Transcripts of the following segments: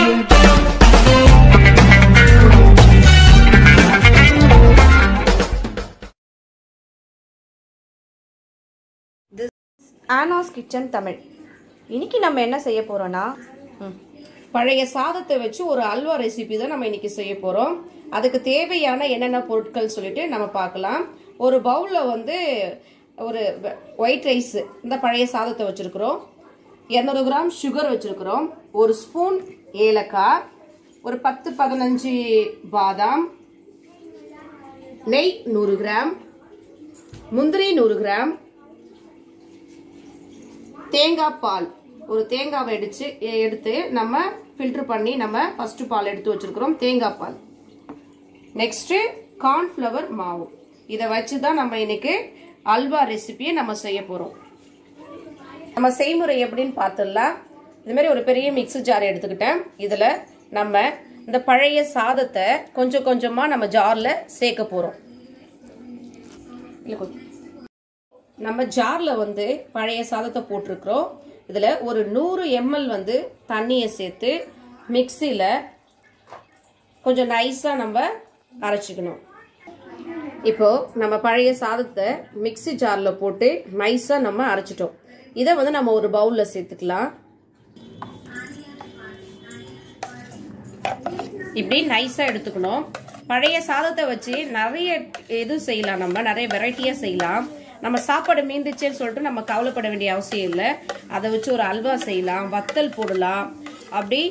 Anna's kitchen Tamil இன்னைக்கு நம்ம என்ன செய்ய போறோம்னா ம், பழைய சாதத்தை வச்சு ஒரு அல்வா ரெசிபி தான் நம்ம இன்னைக்கு செய்ய போறோம் அதுக்கு தேவையான என்னென்ன பொருட்கள் சொல்லிட்டு நம்ம பார்க்கலாம் ஒரு பவுல்ல வந்து ஒரு ஒயிட் ரைஸ் இந்த பழைய சாதத்தை வச்சிருக்கிறோம் இரநூறு கிராம் சுகர் வச்சிருக்கிறோம் ஒரு ஸ்பூன் ஏலக்காய் ஒரு பத்து பதினஞ்சு பாதாம் நெய் நூறு கிராம் முந்திரி நூறு கிராம் தேங்காய் பால் ஒரு தேங்காவை அடிச்சு எ- எடுத்து நம்ம ஃபில்டர் பண்ணி நம்ம ஃபர்ஸ்ட் பால் எடுத்து வச்சிருக்கிறோம் தேங்காய் பால் நெக்ஸ்ட் கார்ன்ஃப்ளவர் மாவு இதை வச்சு தான் நம்ம இன்னைக்கு அல்வா ரெசிபியை நம்ம செய்ய போறோம் நம்ம செய்முறை எப்படின்னு பார்த்துடலாம் இது மாதிரி ஒரு பெரிய மிக்ஸி ஜார் எடுத்துக்கிட்டேன் இதுல நம்ம இந்த பழைய சாதத்தை கொஞ்சம் கொஞ்சமா நம்ம ஜார்ல சேர்க்க போறோம் இல்ல கொஞ்சம் நம்ம ஜார்ல வந்து பழைய சாதத்தை போட்டிருக்கிறோம் இதுல ஒரு நூறு எம்எல் வந்து தண்ணியை சேர்த்து மிக்சியில கொஞ்சம் நைஸா நம்ம அரைச்சிக்கணும் இப்போ நம்ம பழைய சாதத்தை மிக்ஸி ஜார்ல போட்டு நைஸா நம்ம அரைச்சிட்டோம் இதை வந்து நம்ம ஒரு பவுல்ல சேர்த்துக்கலாம் இப்படி நைஸா எடுத்துக்கணும் பழைய சாதத்தை வச்சு நிறைய இது செய்யலாம் நம்ம நிறைய வெரைட்டியா செய்யலாம் நம்ம சாப்பாடு மீந்துச்சேன்னு சொல்லிட்டு நம்ம கவலைப்பட வேண்டிய அவசியம் இல்லை அதை வச்சு ஒரு அல்வா செய்யலாம் வத்தல் போடலாம் அப்படி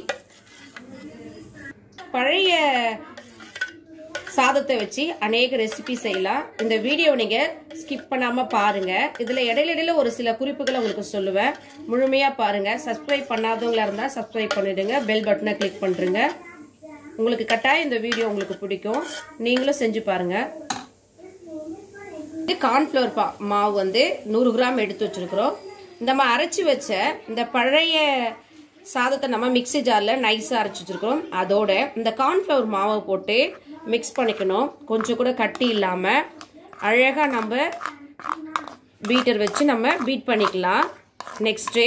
பழைய சாதத்தை வச்சு அநேக ரெசிபி செய்யலாம் இந்த வீடியோ நீங்க ஸ்கிப் பண்ணாம பாருங்க இதுல இடையில இடையில ஒரு சில குறிப்புகளை உங்களுக்கு சொல்லுவேன் முழுமையா பாருங்க சப்ஸ்கிரைப் பண்ணாதவங்களா இருந்தா சப்ஸ்கிரைப் பண்ணிடுங்க பெல் பட்டனை கிளிக் பண்றீங்க உங்களுக்கு கட்டாயம் இந்த வீடியோ உங்களுக்கு பிடிக்கும் நீங்களும் செஞ்சு பாருங்க இது கார்ன்ஃப்ளவர் பா மாவு வந்து நூறு கிராம் எடுத்து வச்சிருக்கிறோம் இந்த நம்ம அரைச்சி வச்ச இந்த பழைய சாதத்தை நம்ம மிக்ஸி ஜாரில் நைஸாக அரைச்சி வச்சிருக்கிறோம் அதோட இந்த கார்ன்ஃப்ளவர் மாவை போட்டு மிக்ஸ் பண்ணிக்கணும் கொஞ்சம் கூட கட்டி இல்லாமல் அழகாக நம்ம பீட்டர் வச்சு நம்ம பீட் பண்ணிக்கலாம் நெக்ஸ்ட்டு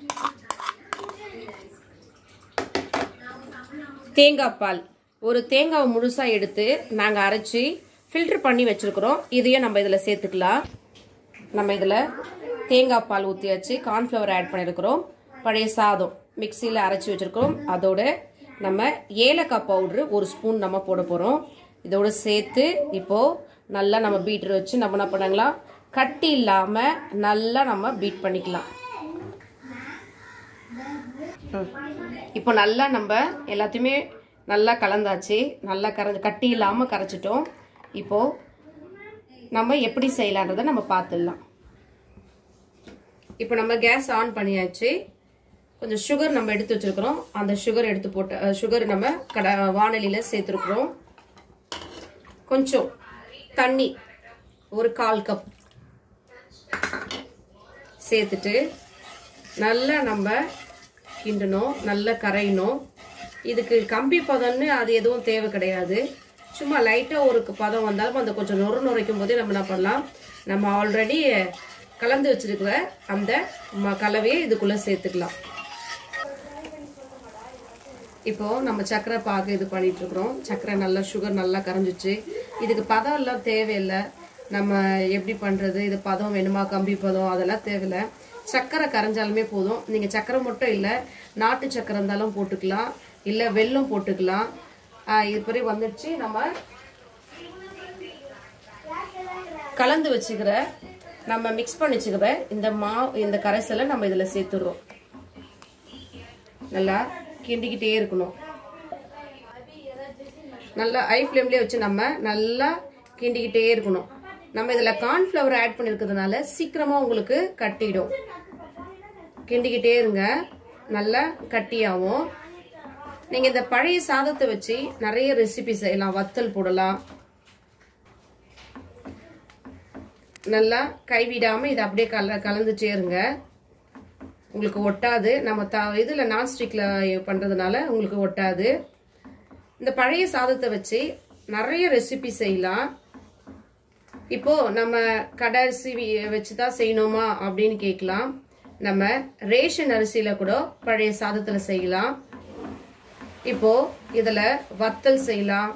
தேங்காய் பால் ஒரு தேங்காவை முழுசாக எடுத்து நாங்கள் அரைச்சி ஃபில்டர் பண்ணி வச்சுருக்குறோம் இதையும் நம்ம இதில் சேர்த்துக்கலாம் நம்ம இதில் தேங்காய் பால் ஊற்றியாச்சு கார்ன்ஃப்ளவர் ஆட் பண்ணியிருக்கிறோம் பழைய சாதம் மிக்சியில் அரைச்சி வச்சுருக்கோம் அதோட நம்ம ஏலக்காய் பவுட்ரு ஒரு ஸ்பூன் நம்ம போட போகிறோம் இதோட சேர்த்து இப்போது நல்லா நம்ம பீட்டர் வச்சு நம்ம என்ன பண்ணலாம் கட்டி இல்லாமல் நல்லா நம்ம பீட் பண்ணிக்கலாம் ம். இப்போ நல்லா நம்ம எல்லாத்தையுமே நல்லா கலந்தாச்சு நல்லா கரைஞ்சி கட்டி இல்லாமல் கரைச்சிட்டோம் இப்போ நம்ம எப்படி செய்யலான்றதை நம்ம பார்த்துடலாம் இப்போ நம்ம கேஸ் ஆன் பண்ணியாச்சு கொஞ்சம் சுகர் நம்ம எடுத்து வச்சிருக்கிறோம் அந்த சுகர் எடுத்து போட்டு சுகர் நம்ம கட வானலியில் சேர்த்துருக்குறோம் கொஞ்சம் தண்ணி ஒரு கால் கப் சேர்த்துட்டு நல்லா நம்ம கிண்டணும் நல்லா கரையணும் இதுக்கு கம்பி பதம்னு அது எதுவும் தேவை கிடையாது சும்மா லைட்டாக ஒரு பதம் வந்தாலும் அந்த கொஞ்சம் நொறு நுரைக்கும் போதே நம்ம என்ன பண்ணலாம் நம்ம ஆல்ரெடி கலந்து வச்சிருக்கிற அந்த ம கலவையை இதுக்குள்ளே சேர்த்துக்கலாம் இப்போ நம்ம சர்க்கரை பாகு இது பண்ணிட்டு இருக்கிறோம் சர்க்கரை நல்லா சுகர் நல்லா கரைஞ்சிச்சு இதுக்கு பதம் எல்லாம் தேவையில்லை நம்ம எப்படி பண்றது இது பதம் வேணுமா கம்பி பதம் அதெல்லாம் தேவையில்லை சர்க்கரை கரைஞ்சாலுமே போதும் நீங்க சர்க்கரை மட்டும் இல்லை நாட்டு சர்க்கரை இருந்தாலும் போட்டுக்கலாம் இல்லை வெல்லம் போட்டுக்கலாம் ஆஹ் இது மாதிரி வந்துடுச்சு நம்ம கலந்து வச்சுக்கிற நம்ம மிக்ஸ் பண்ணி வச்சுக்கிற இந்த மா இந்த கரைசலை நம்ம இதில் சேர்த்துடுறோம் நல்லா கிண்டிக்கிட்டே இருக்கணும் நல்லா ஹை ஃப்ளேம்லேயே வச்சு நம்ம நல்லா கிண்டிக்கிட்டே இருக்கணும் நம்ம இதில் கார்ன்ஃப்ளவர் ஆட் பண்ணியிருக்கிறதுனால சீக்கிரமாக உங்களுக்கு கட்டிடும் கிண்டிக்கிட்டே இருங்க நல்லா கட்டியாகும் நீங்கள் இந்த பழைய சாதத்தை வச்சு நிறைய ரெசிபி செய்யலாம் வத்தல் போடலாம் நல்லா கைவிடாமல் இதை அப்படியே கல கலந்துட்டே இருங்க உங்களுக்கு ஒட்டாது நம்ம த இதில் நான்ஸ்டிக்கில் பண்ணுறதுனால உங்களுக்கு ஒட்டாது இந்த பழைய சாதத்தை வச்சு நிறைய ரெசிபி செய்யலாம் இப்போ நம்ம கடை அரிசி வச்சு தான் செய்யணுமா அப்படின்னு கேட்கலாம் நம்ம ரேஷன் அரிசியில் கூட பழைய சாதத்தில் செய்யலாம் இப்போ இதுல வத்தல் செய்யலாம்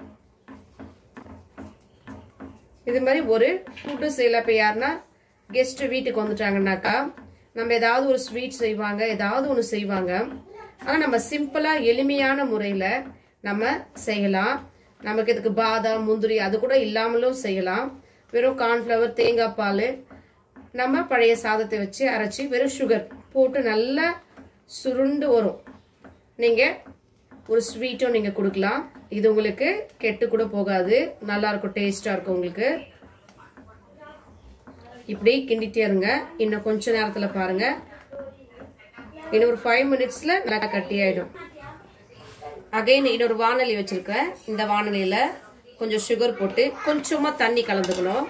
இது மாதிரி ஒரு ஃபுட்டு செய்யலாம் இப்போ யாருன்னா கெஸ்ட் வீட்டுக்கு வந்துட்டாங்கன்னாக்கா நம்ம ஏதாவது ஒரு ஸ்வீட் செய்வாங்க ஏதாவது ஒன்று செய்வாங்க ஆனால் நம்ம சிம்பிளா எளிமையான முறையில் நம்ம செய்யலாம் நமக்கு இதுக்கு பாதாம் முந்திரி அது கூட இல்லாமலும் செய்யலாம் வெறும் கார்ன்ஃப்ளவர் தேங்காய் பால் நம்ம பழைய சாதத்தை வச்சு அரைச்சி வெறும் சுகர் போட்டு நல்லா சுருண்டு வரும் நீங்கள் ஒரு ஸ்வீட்டும் நீங்கள் கொடுக்கலாம் இது உங்களுக்கு கெட்டு கூட போகாது நல்லா இருக்கும் டேஸ்டாக இருக்கும் உங்களுக்கு இப்படி கிண்டிட்டே இருங்க இன்னும் கொஞ்ச நேரத்தில் பாருங்க இன்னும் ஒரு ஃபைவ் மினிட்ஸில் நல்லா கட்டி ஆயிடும் அகைன் இன்னொரு வானொலி வச்சிருக்கேன் இந்த வானொலியில கொஞ்சம் சுகர் போட்டு கொஞ்சமா தண்ணி கலந்துக்கணும்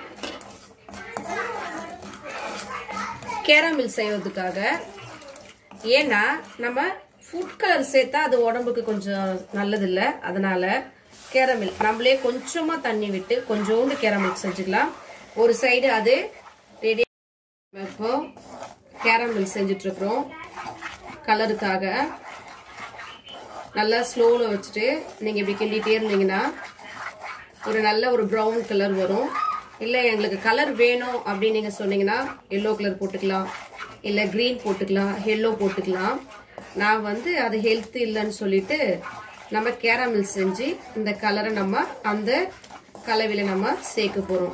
கேரமில் செய்வதற்காக ஏன்னா நம்ம ஃபுட் கலர் சேர்த்தா அது உடம்புக்கு கொஞ்சம் நல்லதில்லை அதனால கேரமில் நம்மளே கொஞ்சமா தண்ணி விட்டு கொஞ்சோண்டு கேரமில் செஞ்சுக்கலாம் ஒரு சைடு அது ரெடி இப்போ கேரமில் செஞ்சுட்டு இருக்கிறோம் கலருக்காக நல்லா ஸ்லோவில் வச்சுட்டு நீங்கள் இப்படி கிண்டிகிட்டே இருந்தீங்கன்னா ஒரு நல்ல ஒரு ப்ரௌன் கலர் வரும் இல்லை எங்களுக்கு கலர் வேணும் அப்படின்னு நீங்கள் சொன்னீங்கன்னா எல்லோ கலர் போட்டுக்கலாம் இல்லை க்ரீன் போட்டுக்கலாம் எல்லோ போட்டுக்கலாம் நான் வந்து அது ஹெல்த் இல்லைன்னு சொல்லிட்டு நம்ம கேரமில் செஞ்சு இந்த கலரை நம்ம அந்த கலவையில் நம்ம சேர்க்க போகிறோம்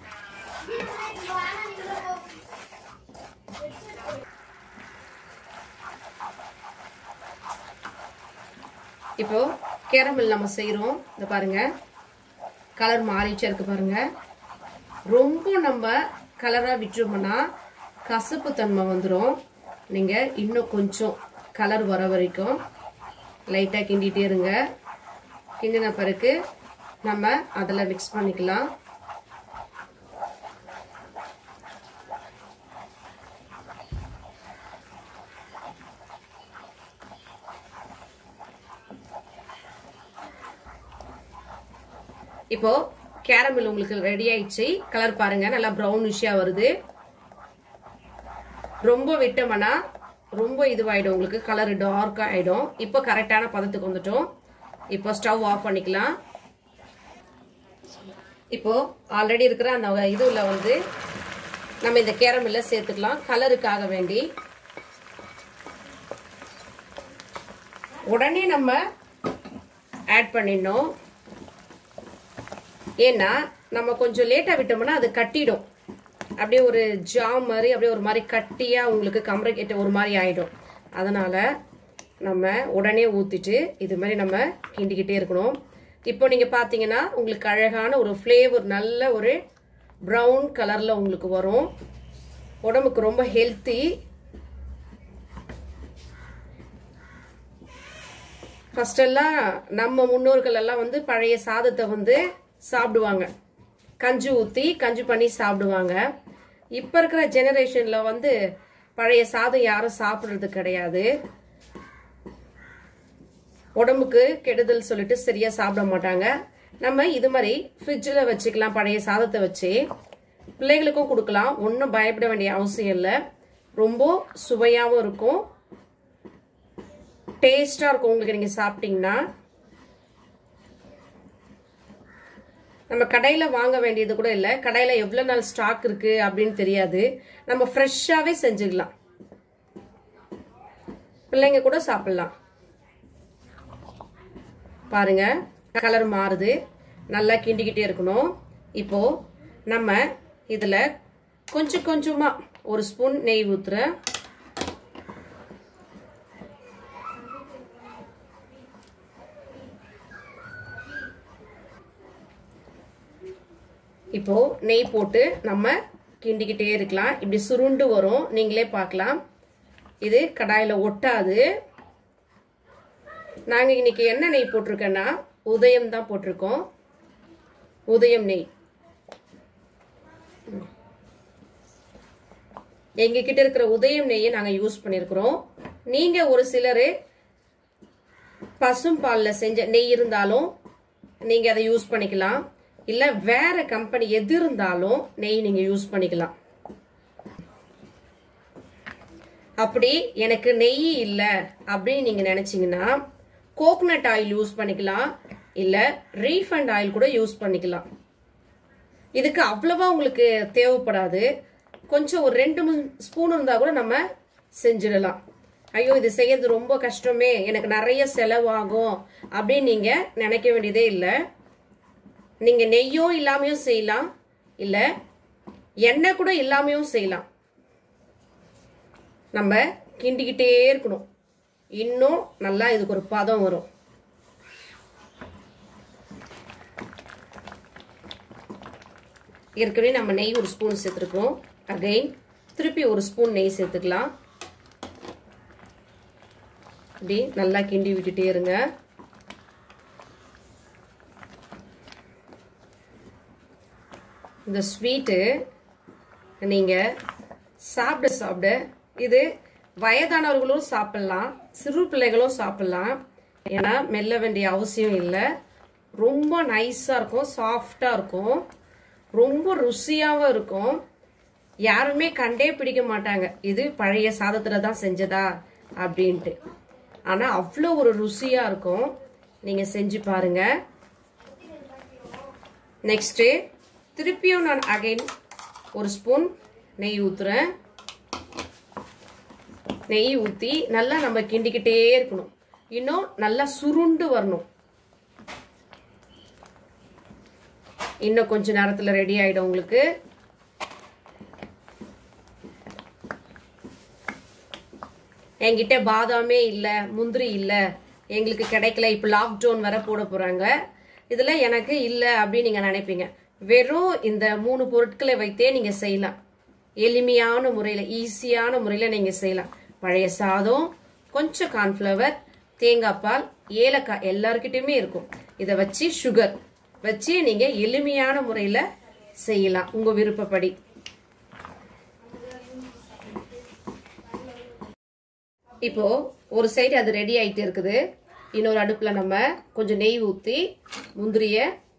இப்போ கேரமல் நம்ம செய்கிறோம் இந்த பாருங்க கலர் மாறிச்சே இருக்கு பாருங்க ரொம்ப நம்ம கலராக விட்டுருமோன்னா கசப்பு தன்மை வந்துடும் நீங்கள் இன்னும் கொஞ்சம் கலர் வர வரைக்கும் லைட்டாக கிண்டிகிட்டே இருங்க கிண்டின பிறகு நம்ம அதில் மிக்ஸ் பண்ணிக்கலாம் இப்போ கேரமல் உங்களுக்கு ரெடி ஆயிடுச்சு கலர் பாருங்க நல்லா ப்ரௌனிஷா வருது ரொம்ப விட்டோம்னா ரொம்ப இதுவாயிடும் உங்களுக்கு கலர் டார்க்கா ஆயிடும் இப்போ கரெக்டான பதத்துக்கு வந்துட்டோம் இப்போ ஸ்டவ் ஆஃப் பண்ணிக்கலாம் இப்போ ஆல்ரெடி இருக்கிற அந்த இதுல வந்து நம்ம இந்த கேரமில்ல சேர்த்துக்கலாம் கலருக்காக வேண்டி உடனே நம்ம ஆட் பண்ணிடணும் ஏன்னா நம்ம கொஞ்சம் லேட்டாக விட்டோம்னா அது கட்டிடும் அப்படியே ஒரு ஜாம் மாதிரி அப்படியே ஒரு மாதிரி கட்டியாக உங்களுக்கு கம்ரக்கேட்ட ஒரு மாதிரி ஆகிடும் அதனால் நம்ம உடனே ஊற்றிட்டு இது மாதிரி நம்ம கிண்டிக்கிட்டே இருக்கணும் இப்போ நீங்கள் பார்த்தீங்கன்னா உங்களுக்கு அழகான ஒரு ஃப்ளேவர் நல்ல ஒரு ப்ரௌன் கலரில் உங்களுக்கு வரும் உடம்புக்கு ரொம்ப ஹெல்த்தி ஃபஸ்ட்டெல்லாம் நம்ம முன்னோர்கள் எல்லாம் வந்து பழைய சாதத்தை வந்து சாப்பிடுவாங்க கஞ்சி ஊற்றி கஞ்சி பண்ணி சாப்பிடுவாங்க இப்போ இருக்கிற ஜெனரேஷனில் வந்து பழைய சாதம் யாரும் சாப்பிட்றது கிடையாது உடம்புக்கு கெடுதல் சொல்லிட்டு சரியாக சாப்பிட மாட்டாங்க நம்ம இது மாதிரி ஃப்ரிட்ஜில் வச்சுக்கலாம் பழைய சாதத்தை வச்சு பிள்ளைங்களுக்கும் கொடுக்கலாம் ஒன்றும் பயப்பட வேண்டிய அவசியம் இல்லை ரொம்ப சுவையாகவும் இருக்கும் டேஸ்டாக இருக்கும் உங்களுக்கு நீங்கள் சாப்பிட்டீங்கன்னா நம்ம கடையில் வாங்க வேண்டியது கூட இல்லை கடையில் எவ்வளோ நாள் ஸ்டாக் இருக்குது அப்படின்னு தெரியாது நம்ம ஃப்ரெஷ்ஷாகவே செஞ்சுக்கலாம் பிள்ளைங்க கூட சாப்பிட்லாம் பாருங்க கலர் மாறுது நல்லா கிண்டிக்கிட்டே இருக்கணும் இப்போ நம்ம இதில் கொஞ்சம் கொஞ்சமாக ஒரு ஸ்பூன் நெய் ஊற்றுறேன் இப்போ நெய் போட்டு நம்ம கிண்டிக்கிட்டே இருக்கலாம் இப்படி சுருண்டு வரும் நீங்களே பார்க்கலாம் இது கடாயில் ஒட்டாது நாங்கள் இன்னைக்கு என்ன நெய் போட்டிருக்கேன்னா உதயம் தான் போட்டிருக்கோம் உதயம் நெய் எங்ககிட்ட இருக்கிற உதயம் நெய்யை நாங்கள் யூஸ் பண்ணியிருக்கிறோம் நீங்கள் ஒரு சிலர் பசும் பாலில் செஞ்ச நெய் இருந்தாலும் நீங்கள் அதை யூஸ் பண்ணிக்கலாம் இல்லை வேற கம்பெனி எது இருந்தாலும் நெய் நீங்கள் யூஸ் பண்ணிக்கலாம் அப்படி எனக்கு நெய் இல்லை அப்படின்னு நீங்கள் நினச்சிங்கன்னா கோகனட் ஆயில் யூஸ் பண்ணிக்கலாம் இல்லை ரீஃபண்ட் ஆயில் கூட யூஸ் பண்ணிக்கலாம் இதுக்கு அவ்வளவா உங்களுக்கு தேவைப்படாது கொஞ்சம் ஒரு ரெண்டு மூணு ஸ்பூன் இருந்தால் கூட நம்ம செஞ்சிடலாம் ஐயோ இது செய்யறது ரொம்ப கஷ்டமே எனக்கு நிறைய செலவாகும் அப்படின்னு நீங்கள் நினைக்க வேண்டியதே இல்லை நீங்கள் நெய்யோ இல்லாமையும் செய்யலாம் இல்லை எண்ணெய் கூட இல்லாமையும் செய்யலாம் நம்ம கிண்டிக்கிட்டே இருக்கணும் இன்னும் நல்லா இதுக்கு ஒரு பதம் வரும் ஏற்கனவே நம்ம நெய் ஒரு ஸ்பூன் சேர்த்துருக்கோம் அகைன் திருப்பி ஒரு ஸ்பூன் நெய் சேர்த்துக்கலாம் இப்படி நல்லா கிண்டி விட்டுட்டே இருங்க இந்த ஸ்வீட்டு நீங்கள் சாப்பிட சாப்பிட இது வயதானவர்களும் சாப்பிட்லாம் சிறு பிள்ளைகளும் சாப்பிட்லாம் ஏன்னா மெல்ல வேண்டிய அவசியம் இல்லை ரொம்ப நைஸாக இருக்கும் சாஃப்டாக இருக்கும் ரொம்ப ருசியாகவும் இருக்கும் யாருமே கண்டே பிடிக்க மாட்டாங்க இது பழைய சாதத்தில் தான் செஞ்சதா அப்படின்ட்டு ஆனால் அவ்வளோ ஒரு ருசியாக இருக்கும் நீங்கள் செஞ்சு பாருங்க நெக்ஸ்ட்டு திருப்பியும் நான் அகைன் ஒரு ஸ்பூன் நெய் ஊற்றுறேன் நெய் ஊற்றி நல்லா நம்ம கிண்டிக்கிட்டே இருக்கணும் இன்னும் நல்லா சுருண்டு வரணும் இன்னும் கொஞ்ச நேரத்தில் ரெடி ஆகிடும் உங்களுக்கு என்கிட்ட பாதாமே இல்லை முந்திரி இல்லை எங்களுக்கு கிடைக்கல இப்போ லாக்டவுன் வர போட போகிறாங்க இதில் எனக்கு இல்லை அப்படின்னு நீங்கள் நினைப்பீங்க வெறும் இந்த மூணு பொருட்களை வைத்தே நீங்கள் செய்யலாம் எளிமையான முறையில் ஈஸியான முறையில் நீங்கள் செய்யலாம் பழைய சாதம் கொஞ்சம் கார்ன்ஃப்ளவர் தேங்காய் பால் ஏலக்காய் எல்லாருக்கிட்டையுமே இருக்கும் இதை வச்சு சுகர் வச்சு நீங்கள் எளிமையான முறையில் செய்யலாம் உங்கள் விருப்பப்படி இப்போ ஒரு சைடு அது ரெடி ஆயிட்டு இருக்குது இன்னொரு அடுப்புல நம்ம கொஞ்சம் நெய் ஊத்தி முந்திரிய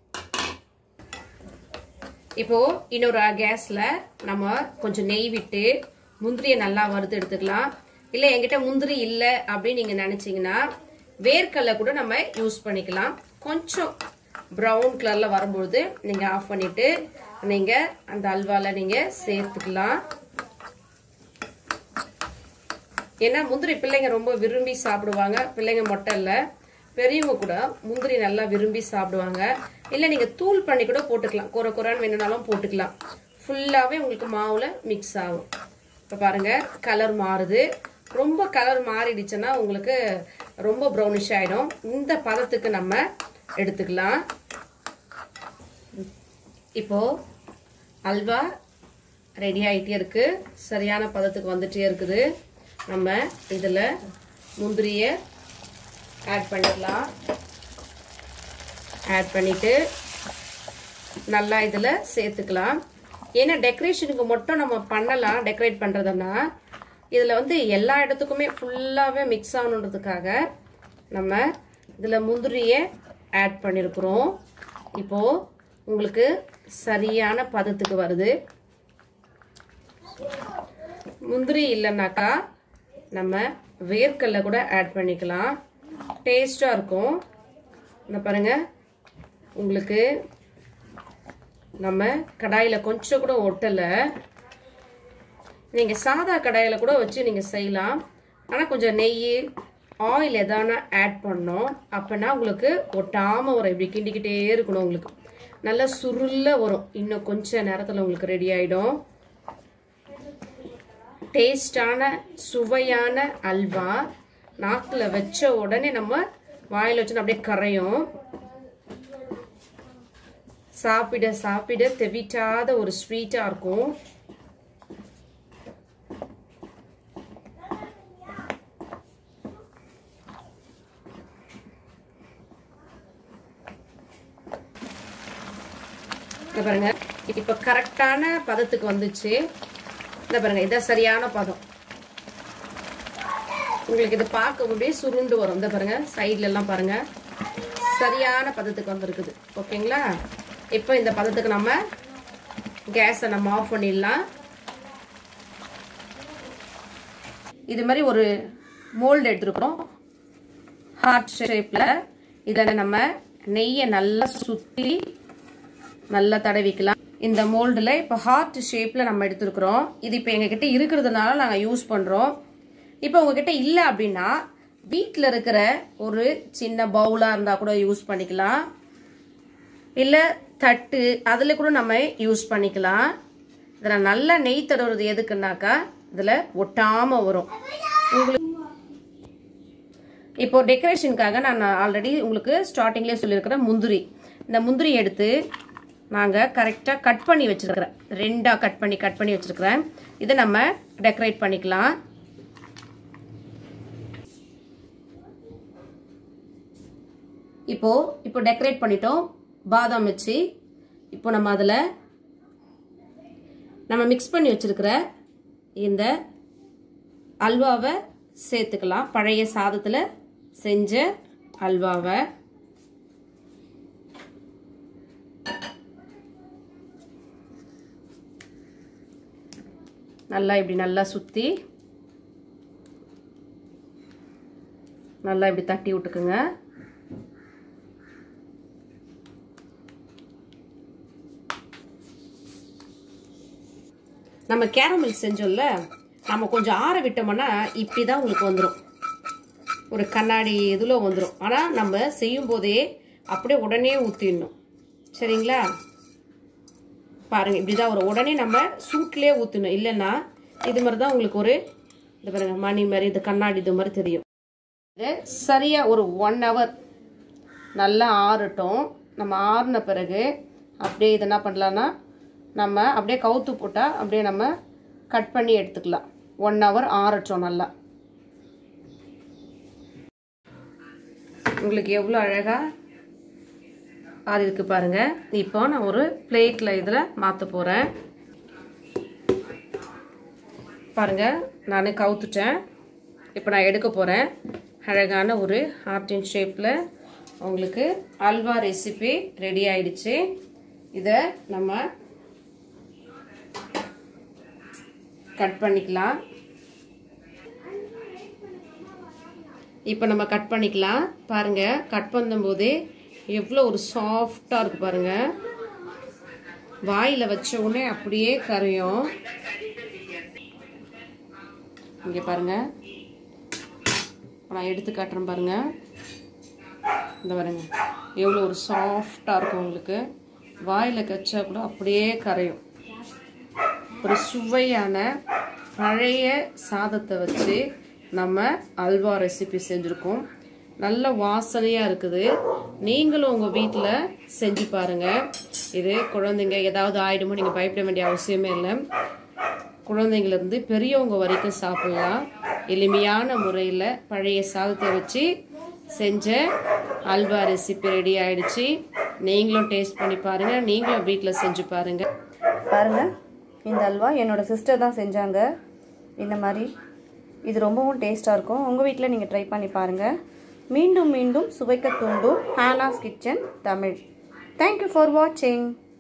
இப்போ இன்னொரு கேஸ்ல நம்ம கொஞ்சம் நெய் விட்டு முந்திரியை நல்லா வறுத்து எடுத்துக்கலாம் இல்லை என்கிட்ட முந்திரி இல்லை அப்படின்னு நீங்க நினைச்சீங்கன்னா வேர்க்கடலை கூட நம்ம யூஸ் பண்ணிக்கலாம் கொஞ்சம் ப்ரௌன் கலர்ல வரும்பொழுது நீங்க ஆஃப் பண்ணிட்டு நீங்க அந்த அல்வால நீங்க சேர்த்துக்கலாம் ஏன்னா முந்திரி பிள்ளைங்க ரொம்ப விரும்பி சாப்பிடுவாங்க பிள்ளைங்க மட்டும் இல்லை பெரியவங்க கூட முந்திரி நல்லா விரும்பி சாப்பிடுவாங்க இல்லை நீங்கள் தூள் பண்ணி கூட போட்டுக்கலாம் குறை குறைன்னு வேணும்னாலும் போட்டுக்கலாம் ஃபுல்லாகவே உங்களுக்கு மாவில் மிக்ஸ் ஆகும் இப்போ பாருங்கள் கலர் மாறுது ரொம்ப கலர் மாறிடுச்சுன்னா உங்களுக்கு ரொம்ப ப்ரௌனிஷ் ஆகிடும் இந்த பதத்துக்கு நம்ம எடுத்துக்கலாம் இப்போது அல்வா ரெடி ஆகிட்டே இருக்குது சரியான பதத்துக்கு வந்துட்டே இருக்குது நம்ம இதில் முந்திரியை ஆட் பண்ணிடலாம் ஆட் பண்ணிவிட்டு நல்லா இதில் சேர்த்துக்கலாம் ஏன்னா டெக்கரேஷனுக்கு மட்டும் நம்ம பண்ணலாம் டெக்கரேட் பண்ணுறதுன்னா இதில் வந்து எல்லா இடத்துக்குமே ஃபுல்லாகவே மிக்ஸ் ஆகணுன்றதுக்காக நம்ம இதில் முந்திரியை ஆட் பண்ணியிருக்கிறோம் இப்போது உங்களுக்கு சரியான பதத்துக்கு வருது முந்திரி இல்லைன்னாக்கா நம்ம வேர்க்கடலை கூட ஆட் பண்ணிக்கலாம் டேஸ்டாக இருக்கும் இந்த பாருங்க உங்களுக்கு நம்ம கடாயில் கொஞ்சம் கூட ஒட்டலை நீங்கள் சாதா கடாயில் கூட வச்சு நீங்கள் செய்யலாம் ஆனால் கொஞ்சம் நெய் ஆயில் எதானா ஆட் பண்ணோம் அப்போனா உங்களுக்கு ஒட்டாமல் வரும் இப்படி கிண்டிக்கிட்டே இருக்கணும் உங்களுக்கு நல்லா சுருள வரும் இன்னும் கொஞ்சம் நேரத்தில் உங்களுக்கு ரெடி ஆகிடும் டேஸ்டான சுவையான அல்வா நாக்கில் வச்ச உடனே நம்ம வாயில் வச்சு அப்படியே கரையும் சாப்பிட சாப்பிட தெவிட்டாத ஒரு ஸ்வீட்டாக இருக்கும் இந்த பாருங்க இப்போ கரெக்டான பதத்துக்கு வந்துச்சு இந்த பாருங்க இதான் சரியான பதம் உங்களுக்கு இது பார்க்க அப்படியே சுருண்டு வரும் இந்த பாருங்க சைட்ல எல்லாம் பாருங்க சரியான பதத்துக்கு வந்திருக்குது ஓகேங்களா இப்போ இந்த பதத்துக்கு நம்ம கேஸை நம்ம ஆஃப் பண்ணிடலாம் இது மாதிரி ஒரு மோல்டு எடுத்துருக்குறோம் ஹார்ட் ஷேப்பில் இதில் நம்ம நெய்யை நல்லா சுற்றி நல்லா தடவிக்கலாம் இந்த மோல்டில் இப்போ ஹார்ட் ஷேப்பில் நம்ம எடுத்துருக்குறோம் இது இப்போ எங்ககிட்ட இருக்கிறதுனால நாங்கள் யூஸ் பண்ணுறோம் இப்போ உங்ககிட்ட இல்லை அப்படின்னா வீட்டில் இருக்கிற ஒரு சின்ன பவுலாக இருந்தால் கூட யூஸ் பண்ணிக்கலாம் இல்லை தட்டு அதில் கூட நம்ம யூஸ் பண்ணிக்கலாம் இதில் நல்லா நெய் தடவுறது எதுக்குன்னாக்கா இதில் ஒட்டாமல் வரும் உங்களுக்கு இப்போ டெக்கரேஷனுக்காக நான் ஆல்ரெடி உங்களுக்கு ஸ்டார்டிங்லேயே சொல்லியிருக்கிறேன் முந்திரி இந்த முந்திரி எடுத்து நாங்கள் கரெக்டாக கட் பண்ணி வச்சுருக்கிறேன் ரெண்டாக கட் பண்ணி கட் பண்ணி வச்சுருக்கிறேன் இதை நம்ம டெக்கரேட் பண்ணிக்கலாம் இப்போ இப்போ டெக்கரேட் பண்ணிட்டோம் பாதாம் வச்சு இப்போ நம்ம அதில் நம்ம மிக்ஸ் பண்ணி வச்சிருக்கிற இந்த அல்வாவை சேர்த்துக்கலாம் பழைய சாதத்தில் செஞ்ச அல்வாவை நல்லா இப்படி நல்லா சுற்றி நல்லா இப்படி தட்டி விட்டுக்குங்க நம்ம கேரமல் செஞ்சோம்ல நம்ம கொஞ்சம் ஆற விட்டோம்னா இப்படி தான் உங்களுக்கு வந்துடும் ஒரு கண்ணாடி இதில் வந்துடும் ஆனால் நம்ம செய்யும் போதே அப்படியே உடனே ஊற்றிடணும் சரிங்களா பாருங்க இப்படி தான் ஒரு உடனே நம்ம சூட்லேயே ஊற்றணும் இல்லைன்னா இது மாதிரி தான் உங்களுக்கு ஒரு இது பாருங்க மணி மாதிரி இது கண்ணாடி இது மாதிரி தெரியும் இது சரியாக ஒரு ஒன் ஹவர் நல்லா ஆறட்டும் நம்ம ஆறின பிறகு அப்படியே இது என்ன பண்ணலான்னா நம்ம அப்படியே கவுத்து போட்டால் அப்படியே நம்ம கட் பண்ணி எடுத்துக்கலாம் ஒன் ஹவர் ஆறட்டும் நல்லா உங்களுக்கு எவ்வளோ அழகாக ஆறி இருக்கு பாருங்க இப்போ நான் ஒரு பிளேட்டில் இதில் மாற்ற போகிறேன் பாருங்க நான் கவுத்துட்டேன் இப்போ நான் எடுக்க போகிறேன் அழகான ஒரு ஹார்டின் ஷேப்பில் உங்களுக்கு அல்வா ரெசிபி ரெடி ஆயிடுச்சு இதை நம்ம கட் பண்ணிக்கலாம் இப்போ நம்ம கட் பண்ணிக்கலாம் பாருங்க கட் பண்ணும்போதே எவ்வளோ ஒரு சாஃப்டாக இருக்கு பாருங்க வாயில் வச்ச உடனே அப்படியே கரையும் இங்கே பாருங்க நான் எடுத்து காட்டுறேன் பாருங்க இந்த பாருங்க எவ்வளோ ஒரு சாஃப்டாக இருக்கும் உங்களுக்கு வாயில் கச்சா கூட அப்படியே கரையும் ஒரு சுவையான பழைய சாதத்தை வச்சு நம்ம அல்வா ரெசிபி செஞ்சுருக்கோம் நல்ல வாசனையாக இருக்குது நீங்களும் உங்கள் வீட்டில் செஞ்சு பாருங்கள் இது குழந்தைங்க ஏதாவது ஆயிடுமோ நீங்கள் பயப்பட வேண்டிய அவசியமே இல்லை குழந்தைங்கலேருந்து பெரியவங்க வரைக்கும் சாப்பிடலாம் எளிமையான முறையில் பழைய சாதத்தை வச்சு செஞ்ச அல்வா ரெசிபி ரெடி ஆயிடுச்சு நீங்களும் டேஸ்ட் பண்ணி பாருங்கள் நீங்களும் வீட்டில் செஞ்சு பாருங்கள் பாருங்கள் இந்த அல்வா என்னோட சிஸ்டர் தான் செஞ்சாங்க இந்த மாதிரி இது ரொம்பவும் டேஸ்ட்டாக இருக்கும் உங்கள் வீட்டில் நீங்கள் ட்ரை பண்ணி பாருங்கள் மீண்டும் மீண்டும் சுவைக்க தூண்டும் Hana's kitchen Tamil thank you for வாட்சிங்